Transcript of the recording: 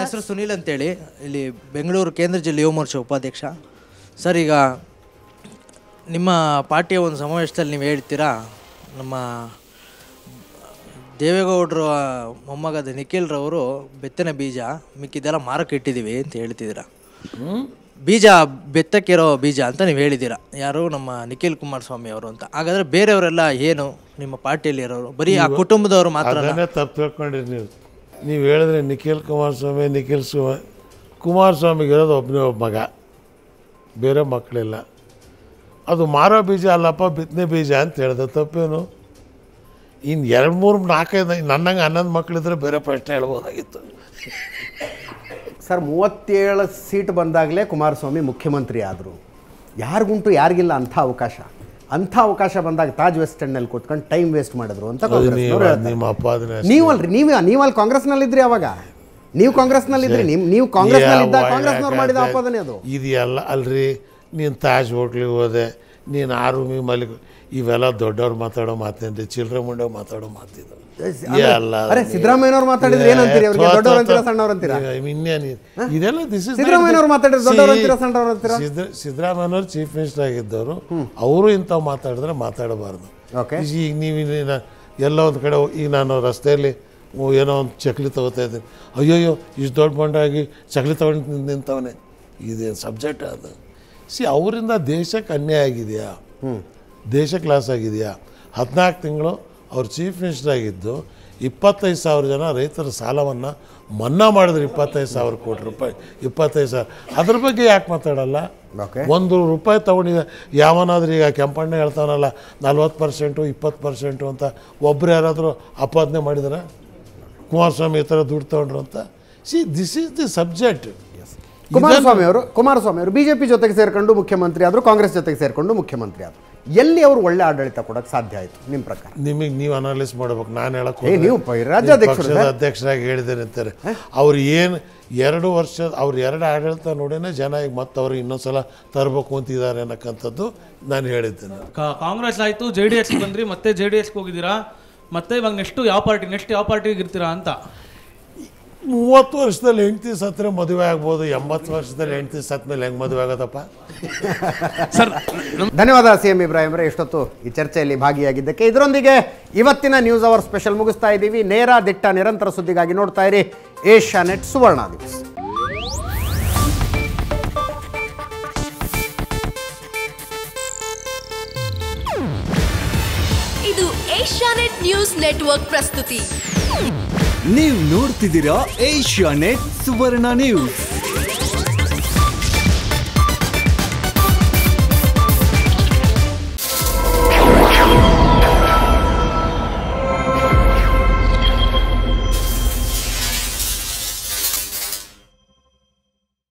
ಹೆಸರು ಸುನೀಲ್ ಅಂತೇಳಿ ಇಲ್ಲಿ ಬೆಂಗಳೂರು ಕೇಂದ್ರ ಜಿಲ್ಲೆ ಯುವ ಮೋರ್ಚಾ ಉಪಾಧ್ಯಕ್ಷ ಸರ್ ಈಗ ನಿಮ್ಮ ಪಾರ್ಟಿಯ ಒಂದು ಸಮಾವೇಶದಲ್ಲಿ ನೀವು ಹೇಳ್ತೀರಾ ನಮ್ಮ ದೇವೇಗೌಡರು ಮೊಮ್ಮಗದ ನಿಖಿಲ್ರವರು ಬೆತ್ತನ ಬೀಜ ಮಿಕ್ಕಿದೆಲ್ಲ ಮಾರಕ್ಕೆ ಇಟ್ಟಿದ್ದೀವಿ ಅಂತ ಹೇಳ್ತಿದ್ದೀರಾ ಬೀಜ ಬೆತ್ತಕ್ಕಿರೋ ಬೀಜ ಅಂತ ನೀವು ಹೇಳಿದ್ದೀರಾ ಯಾರು ನಮ್ಮ ನಿಖಿಲ್ ಕುಮಾರಸ್ವಾಮಿ ಅವರು ಅಂತ ಹಾಗಾದ್ರೆ ಬೇರೆಯವರೆಲ್ಲ ಏನು ನಿಮ್ಮ ಪಾರ್ಟಿಯಲ್ಲಿ ಇರೋರು ಬರೀ ಆ ಕುಟುಂಬದವರು ಮಾತ್ರ ಅದನ್ನೇ ತಪ್ಪು ತಿಳ್ಕೊಂಡಿರಿ ನೀವು ನೀವು ಹೇಳಿದ್ರೆ ನಿಖಿಲ್ ಕುಮಾರಸ್ವಾಮಿ ನಿಖಿಲ್ ಸ್ವಾ ಕುಮಾರಸ್ವಾಮಿಗೆ ಇರೋದು ಒಬ್ಬನೇ ಒಬ್ಬ ಮಗ ಬೇರೆ ಮಕ್ಕಳಿಲ್ಲ ಅದು ಮಾರೋ ಬೀಜ ಅಲ್ಲಪ್ಪ ಬಿತ್ತನೆ ಬೀಜ ಅಂತ ಹೇಳ್ದೆ ತಪ್ಪೇನು ಇನ್ನು ಎರಡು ಮೂರು ನಾಲ್ಕೈದು ನನ್ನಂಗೆ ಹನ್ನೊಂದು ಮಕ್ಕಳಿದ್ರೆ ಬೇರೆ ಪ್ರಶ್ನೆ ಹೇಳ್ಬೋದಾಗಿತ್ತು ಸರ್ ಮೂವತ್ತೇಳು ಸೀಟ್ ಬಂದಾಗಲೇ ಕುಮಾರಸ್ವಾಮಿ ಮುಖ್ಯಮಂತ್ರಿ ಆದರು ಯಾರಿಗುಂಟು ಯಾರಿಗಿಲ್ಲ ಅಂಥ ಅವಕಾಶ ಅಂಥ ಅವಕಾಶ ಬಂದಾಗ ತಾಜ್ ವೆಸ್ಟ್ ಎಂಡ್ನಲ್ಲಿ ಕೂತ್ಕೊಂಡು ಟೈಮ್ ವೇಸ್ಟ್ ಮಾಡಿದ್ರು ಅಂತ ಅದು ಕಾಂಗ್ರೆಸ್ನವ್ರು ನೀವು ಹೇಳ್ತಾರೆ. ನಿಮ್ಮ ಅಪ್ಪಾದನೆ ಅಷ್ಟೇ. ನೀವಲ್ರಿ ನೀವು ನೀವಲ್ಲಿ ಕಾಂಗ್ರೆಸ್ನಲ್ಲಿದ್ರಿ ಅವಾಗ ನೀವು ಕಾಂಗ್ರೆಸ್ನಲ್ಲಿದ್ರಿ ನಿಮ್ ನೀವು ಕಾಂಗ್ರೆಸ್ನಲ್ಲಿದ್ದಾಗ ಯಾವ ಕಾಂಗ್ರೆಸ್ನವ್ರು ಮಾಡಿದ ಯಾಕೆ ಆಪಾದನೆ ಅದು ಇದು ಎಲ್ಲ ಅಲ್ರಿ ನೀನು ತಾಜ್ ಹೋಟ್ಲಿಗೆ ಹೋದೆ ನೀನು ಆ ರೂಮಿಗೆ ಮಲಿಗ್ ಇವೆಲ್ಲ ದೊಡ್ಡವ್ರು ಮಾತಾಡೋ ಮಾತೇನ್ರಿ ಚಿಲ್ಡ್ರ ಮುಂಡೆ ಮಾತಾಡೋ ಮಾತಿದ್ದು ಎಲ್ಲ ಅರೆ ಸಿದ್ದರಾಮಯ್ಯನವ್ರು ಮಾತಾಡಿದ್ರೆ ಏನಂತೀರಿ ಅವ್ರಿಗೆ ದೊಡ್ಡವ್ರು ಅಂತೀರಾ ಸಣ್ಣವ್ರು ಅಂತೀರಾ ಇನ್ನೇನು ಇದೆಲ್ಲ ದಿಸ್ ಇಸ್ ಸಿದ್ದರಾಮಯ್ಯನವ್ರು ಮಾತಾಡಿದ್ರೆ ದೊಡ್ಡವ್ರು ಅಂತೀರಾ ಸಣ್ಣವ್ರು ಅಂತೀರಾ ಸಿದ್ದರಾಮಯ್ಯನವ್ರು ಚೀಫ್ ಮಿನಿಸ್ಟರ್ ಆಗಿದ್ದವರು ಅವರು ಇಂಥವು ಮಾತಾಡಿದ್ರೆ ಮಾತಾಡಬಾರ್ದು ಓಕೆ ಈಗ ನೀವು ಇನ್ನೇನ ಎಲ್ಲ ಒಂದು ಕಡೆ ಹೋಗ್- ಈಗ ನಾನು ರಸ್ತೆಯಲ್ಲಿ ಓ ಏನೋ ಒಂದು ಚಕ್ಲಿ ತಗೋತಾ ಇದ್ದೀನಿ ಅಯ್ಯೋಯ್ಯೋ ಇಷ್ಟು ದೊಡ್ಡ ಬಂಡಾಗಿ ಚಕ್ಲಿ ತಗೊಂಡು ನಿಂತವನೆ ಇದೇನು ಸಬ್ಜೆಕ್ಟ್ ಅದು ಸಿ ಅವರಿಂದ ದೇಶಕ್ಕೆ ಅನ್ಯಾಯ ಆಗಿದೆಯಾ ದೇಶಕ್ಕೆ ಲಾಸ್ ಆಗಿದೆಯಾ ಹದಿನಾಲ್ಕು ತಿಂಗಳು ಅವ್ರು ಚೀಫ್ ಮಿನಿಸ್ಟರ್ ಆಗಿದ್ದು ಇಪ್ಪತ್ತೈದು ಸಾವಿರ ಜನ ರೈತರ ಸಾಲವನ್ನು ಮನ್ನಾ ಮಾಡಿದ್ರು ಇಪ್ಪತ್ತೈದು ಸಾವಿರ ಕೋಟಿ ರೂಪಾಯಿ ಇಪ್ಪತ್ತೈದು ಸಾವಿರ ಅದ್ರ ಬಗ್ಗೆ ಯಾಕೆ ಮಾತಾಡಲ್ಲ ಓಕೆ ಒಂದು ರೂಪಾಯಿ ತೊಗೊಂಡಿದ್ದ ಯಾವನಾದ್ರೂ ಈಗ ಕೆಂಪಣ್ಣ ಹೇಳ್ತಾನಲ್ಲ ನಲ್ವತ್ತು ಪರ್ಸೆಂಟು ಇಪ್ಪತ್ತು ಪರ್ಸೆಂಟು ಅಂತ ಒಬ್ರು ಯಾರಾದರೂ ಅಪಾದನೆ ಮಾಡಿದಾರೆ ಕುಮಾರಸ್ವಾಮಿ ಈ ಥರ ದುಡ್ಡು ತೊಗೊಂಡ್ರು ಅಂತ see this is the subject Kumaraswamy ಅವರು ಕುಮಾರಸ್ವಾಮಿ ಅವರು ಬಿಜೆಪಿ ಜೊತೆಗೆ ಸೇರ್ಕೊಂಡು ಮುಖ್ಯಮಂತ್ರಿ ಆದರು ಕಾಂಗ್ರೆಸ್ ಜೊತೆಗೆ ಸೇರ್ಕೊಂಡು ಮುಖ್ಯಮಂತ್ರಿ ಆದರು ಎಲ್ಲಿ ಅವರು ಒಳ್ಳೆ ಆಡಳಿತ ಕೊಡಕ್ಕೆ ಸಾಧ್ಯ ಆಯಿತು ನಿಮ್ಮ ಪ್ರಕಾರ ನಿಮಗೆ ನೀವು ಅನಾಲಿಸ್ ಮಾಡ್ಬೇಕು ನಾನು ಹೇಳಕ್ ಏ, ನೀವು ಪ- ರಾಜ್ಯಾಧ್ಯಕ್ಷರು ಪಕ್ಷದ ಅಧ್ಯಕ್ಷರಾಗಿ ಹೇಳಿದ್ದೇನೆ ಅಂತಾರೆ ಅವ್ರು ಏನು ಎರಡು ವರ್ಷ ಅವ್ರು ಎರಡು ಆಡಳಿತ ನೋಡಿನೇ ಜನ ಈಗ ಮತ್ತೆ ಅವ್ರಿಗೆ ಇನ್ನೊಂದ್ಸಲ ತರಬೇಕು ಅಂತಿದ್ದಾರೆ ಅನ್ನಕ್ಕಂಥದ್ದು ನಾನು ಹೇಳಿದ್ದೇನೆ ಕಾ- ಕಾಂಗ್ರೆಸ್ ಆಯ್ತು ಜೆ ಡಿ ಎಸ್ ಬಂದ್ರಿ ಮತ್ತೆ ಜೆ ಡಿ ಎಸ್ಗೆ ಹೋಗಿದ್ದೀರಾ ಮತ್ತೆ ಇವಾಗ ನೆಕ್ಸ್ಟ್ ಯಾವ ಪಾರ್ಟಿ ನೆಕ್ಸ್ಟ್ ಯಾವ ಪಾರ್ಟಿಗೆ ಇರ್ತೀರಾ ಅಂತ ಮೂವತ್ತು ವರ್ಷದಲ್ಲಿ ಹೆಂಡತಿ ಸತ್ತರೆ ಮದುವೆ ಆಗ್ಬೋದು ಎಂಬತ್ತು ವರ್ಷದಲ್ಲಿ ಹೆಂಡತಿ ಸತ್ತ ಮೇಲೆ ಹೆಂಗೆ ಮದುವೆ ಆಗೋದಪ್ಪ ಸರ್ ಧನ್ಯವಾದ ಸಿ ಎಂ ಇಬ್ರಾಹಿಂ ಅವರೇ ಇಷ್ಟೊತ್ತು ಈ ಚರ್ಚೆಯಲ್ಲಿ ಭಾಗಿಯಾಗಿದ್ದಕ್ಕೆ ಇದರೊಂದಿಗೆ ಇವತ್ತಿನ ನ್ಯೂಸ್ ಅವರ್ ಸ್ಪೆಷಲ್ ಮುಗಿಸ್ತಾ ಇದ್ದೀವಿ ನೇರ ದಿಟ್ಟ ನಿರಂತರ ಸುದ್ದಿಗಾಗಿ ನೋಡ್ತಾ ಇರಿ ಏಷ್ಯಾ ನೆಟ್ ಸುವರ್ಣ ನ್ಯೂಸ್ ಇದು ಏಷ್ಯಾನೆಟ್ ನ್ಯೂಸ್ ನೆಟ್ವರ್ಕ್ ಪ್ರಸ್ತುತಿ ನೀವು ನೋಡ್ತಿದ್ದೀರಾ ಏಷ್ಯಾ ನೆಟ್ ಸುವರ್ಣ ನ್ಯೂಸ್